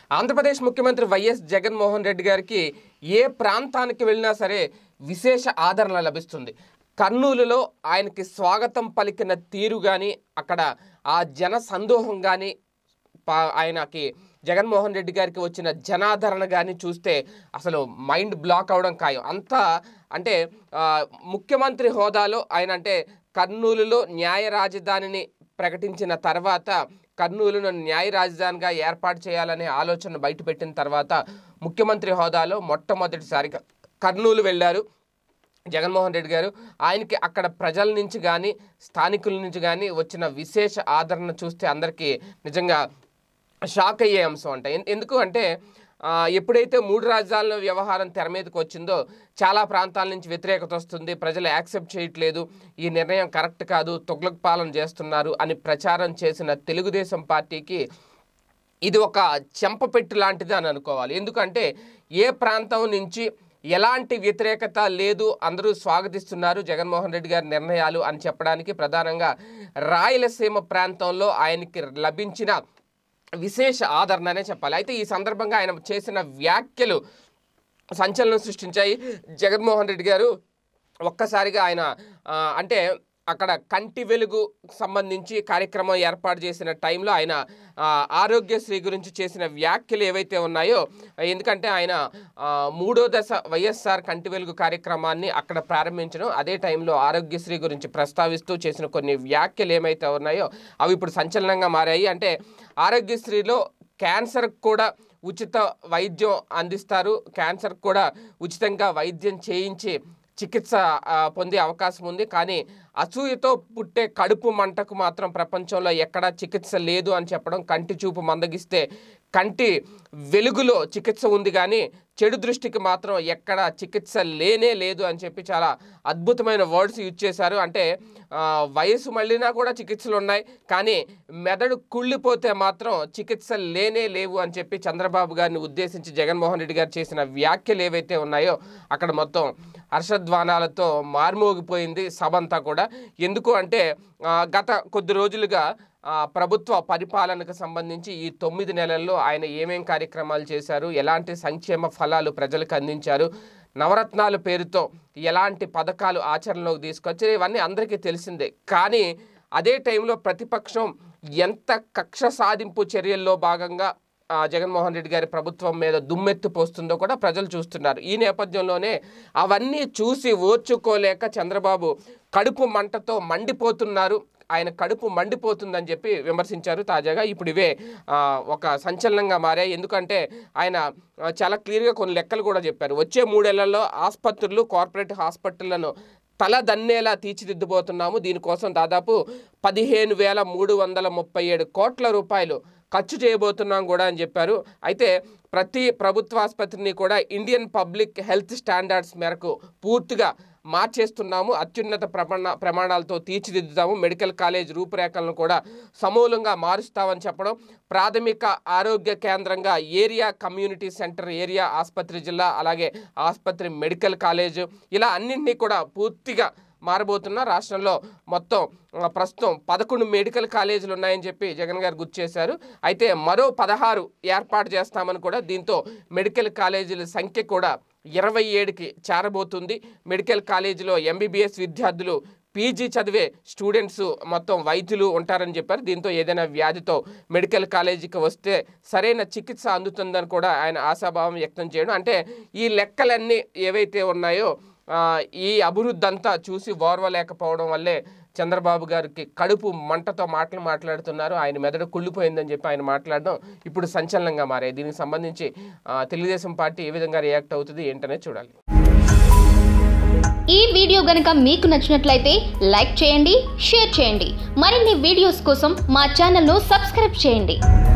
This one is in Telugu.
ఆంధ్రప్రదేశ్ ముఖ్యమంత్రి వైఎస్ జగన్మోహన్ రెడ్డి గారికి ఏ ప్రాంతానికి వెళ్ళినా సరే విశేష ఆదరణ లభిస్తుంది కర్నూలులో ఆయనకి స్వాగతం పలికిన తీరు కానీ అక్కడ ఆ జన సందోహం కానీ పా- ఆయనకి జగన్మోహన్ రెడ్డి గారికి వచ్చిన జనాదరణ కానీ చూస్తే అసలు మైండ్ బ్లాక్ అవడం ఖాయం అంతా అంటే ఆ, ముఖ్యమంత్రి హోదాలో ఆయన అంటే కర్నూలులో న్యాయ రాజధానిని ప్రకటించిన తర్వాత కర్నూలును న్యాయ రాజధానిగా ఏర్పాటు చేయాలనే ఆలోచన బయటపెట్టిన తర్వాత ముఖ్యమంత్రి హోదాలో మొట్టమొదటిసారిగా కర్నూలు వెళ్ళారు జగన్మోహన్ రెడ్డి గారు ఆయనకి అక్కడ ప్రజల నుంచి కానీ స్థానికుల నుంచి కానీ వచ్చిన విశేష ఆదరణ చూస్తే అందరికీ నిజంగా షాక్ అయ్యే అంశం అంట ఎన్- ఎందుకు అంటే ఆ, ఎప్పుడైతే మూడు రాజధానుల వ్యవహారం తెర మీదకి వచ్చిందో చాలా ప్రాంతాల నుంచి వ్యతిరేకత వస్తుంది ప్రజలు యాక్సెప్ట్ చేయట్లేదు ఈ నిర్ణయం కరెక్ట్ కాదు తొగ్లక్ పాలన చేస్తున్నారు అని ప్రచారం చేసిన తెలుగుదేశం పార్టీకి ఇది ఒక చెంపపెట్టు లాంటిది అని అనుకోవాలి ఎందుకంటే ఏ ప్రాంతం నుంచి ఎలాంటి వ్యతిరేకత లేదు అందరూ స్వాగతిస్తున్నారు జగన్మోహన్ రెడ్డి గారి నిర్ణయాలు అని చెప్పడానికి ప్రధానంగా రాయలసీమ ప్రాంతంలో ఆయనకి లభించిన విశేష ఆదరణ అనే చెప్పాలి అయితే ఈ సందర్భంగా ఆయన చేసిన వ్యాఖ్యలు సంచలనం సృష్టించాయి జగన్మోహన్ రెడ్డి గారు ఒక్కసారిగా ఆయన ఆ, అంటే అక్కడ కంటి వెలుగు సంబంధించి కార్యక్రమం ఏర్పాటు చేసిన టైంలో ఆయన ఆ, ఆరోగ్యశ్రీ గురించి చేసిన వ్యాఖ్యలు ఏవైతే ఉన్నాయో ఎందుకంటే ఆయన ఆ, మూడో దశ వైఎస్ఆర్ కంటి వెలుగు కార్యక్రమాన్ని అక్కడ ప్రారంభించడం అదే టైంలో ఆరోగ్యశ్రీ గురించి ప్రస్తావిస్తూ చేసిన కొన్ని వ్యాఖ్యలు ఏమైతే ఉన్నాయో అవి ఇప్పుడు సంచలనంగా మారాయి అంటే ఆరోగ్యశ్రీలో క్యాన్సర్ కూడా ఉచిత వైద్యం అందిస్తారు క్యాన్సర్ కూడా ఉచితంగా వైద్యం చేయించి చికిత్స ఆ, పొందే అవకాశం ఉంది కానీ అసూయతో పుట్టే కడుపు మంటకు మాత్రం ప్రపంచంలో ఎక్కడా చికిత్స లేదు అని చెప్పడం కంటి చూపు మందగిస్తే కంటి వెలుగులో చికిత్స ఉంది కానీ చెడు దృష్టికి మాత్రం ఎక్కడ చికిత్స లేనే లేదు అని చెప్పి చాలా అద్భుతమైన వర్డ్స్ యూజ్ చేశారు అంటే ఆ, వయసు మళ్ళినా కూడా చికిత్సలు ఉన్నాయి కానీ మెదడు కుళ్ళిపోతే మాత్రం చికిత్స లేనే లేవు అని చెప్పి చంద్రబాబు గారిని ఉద్దేశించి జగన్మోహన్ రెడ్డి గారు చేసిన వ్యాఖ్యలు ఏవైతే ఉన్నాయో అక్కడ మొత్తం హర్షధ్వానాలతో మార్మోగిపోయింది సభ అంతా కూడా ఎందుకు అంటే ఆ, గత కొద్ది రోజులుగా ఆ, ప్రభుత్వ పరిపాలనకు సంబంధించి ఈ తొమ్మిది నెలల్లో ఆయన ఏమేం కార్యక్రమాలు చేశారు ఎలాంటి సంక్షేమ ఫలాలు ప్రజలకు అందించారు నవరత్నాల పేరుతో ఎలాంటి పథకాలు ఆచరణలోకి తీసుకొచ్చారు ఇవన్నీ అందరికీ తెలిసిందే కానీ అదే టైంలో ప్రతిపక్షం ఎంత కక్ష సాధింపు చర్యల్లో భాగంగా ఆ, జగన్మోహన్ రెడ్డి గారి ప్రభుత్వం మీద దుమ్మెత్తి పోస్తుందో కూడా ప్రజలు చూస్తున్నారు ఈ నేపథ్యంలోనే అవన్నీ చూసి ఓర్చుకోలేక చంద్రబాబు కడుపు మంటతో మండిపోతున్నారు ఆయన కడుపు మండిపోతుందని చెప్పి విమర్శించారు తాజాగా ఇప్పుడు ఇవే ఆ, ఒక సంచలనంగా మారాయి ఎందుకంటే ఆయన ఆ, చాలా క్లియర్గా కొన్ని లెక్కలు కూడా చెప్పారు వచ్చే మూడేళ్లలో ఆసుపత్రులు కార్పొరేట్ హాస్పిటళ్లను తల దన్నేలా తీర్చిదిద్దబోతున్నాము దీనికోసం దాదాపు పదిహేను వేల మూడు వందల ముప్పై ఏడు కోట్ల రూపాయలు ఖర్చు చేయబోతున్నాం కూడా అని చెప్పారు అయితే ప్రతి ప్రభుత్వ ఆసుపత్రిని కూడా ఇండియన్ పబ్లిక్ హెల్త్ స్టాండర్డ్స్ మేరకు పూర్తిగా మార్చేస్తున్నాము అత్యున్నత ప్రమాణ ప్రమాణాలతో తీర్చిదిద్దుతాము మెడికల్ కాలేజ్ రూపురేఖలను కూడా సమూలంగా మారుస్తామని చెప్పడం ప్రాథమిక ఆరోగ్య కేంద్రంగా ఏరియా కమ్యూనిటీ సెంటర్ ఏరియా ఆసుపత్రి జిల్లా అలాగే ఆసుపత్రి మెడికల్ కాలేజ్ ఇలా అన్నింటినీ కూడా పూర్తిగా మారబోతున్న రాష్ట్రంలో మొత్తం ఆ, ప్రస్తుతం పదకొండు మెడికల్ కాలేజీలు ఉన్నాయని చెప్పి జగన్ గారు గుర్తు చేశారు అయితే మరో పదహారు ఏర్పాటు చేస్తామని కూడా దీంతో మెడికల్ కాలేజీల సంఖ్య కూడా ఇరవై ఏడుకి చేరబోతుంది మెడికల్ కాలేజీలో ఎంబీబీఎస్ విద్యార్థులు పీజీ చదివే స్టూడెంట్స్ మొత్తం వైద్యులు ఉంటారని చెప్పారు దీంతో ఏదైనా వ్యాధితో మెడికల్ కాలేజీకి వస్తే సరైన చికిత్స అందుతుందని కూడా ఆయన ఆశాభావం వ్యక్తం చేయడం అంటే ఈ లెక్కలన్నీ ఏవైతే ఉన్నాయో ఆ, ఈ అభివృద్ధి అంతా చూసి ఓర్వలేకపోవడం వల్లే చంద్రబాబు గారికి కడుపు మంటతో మాటలు మాట్లాడుతున్నారు ఆయన మెదడు కుళ్ళిపోయిందని చెప్పి ఆయన మాట్లాడడం ఇప్పుడు సంచలనంగా మారాయి దీనికి సంబంధించి ఆ, తెలుగుదేశం పార్టీ ఏ విధంగా రియాక్ట్ అవుతుంది ఏంటనే చూడాలి ఈ వీడియో గనుక మీకు నచ్చినట్లయితే లైక్ చేయండి షేర్ చేయండి మరిన్ని వీడియోస్ కోసం మా ఛానల్ను సబ్స్క్రైబ్ చేయండి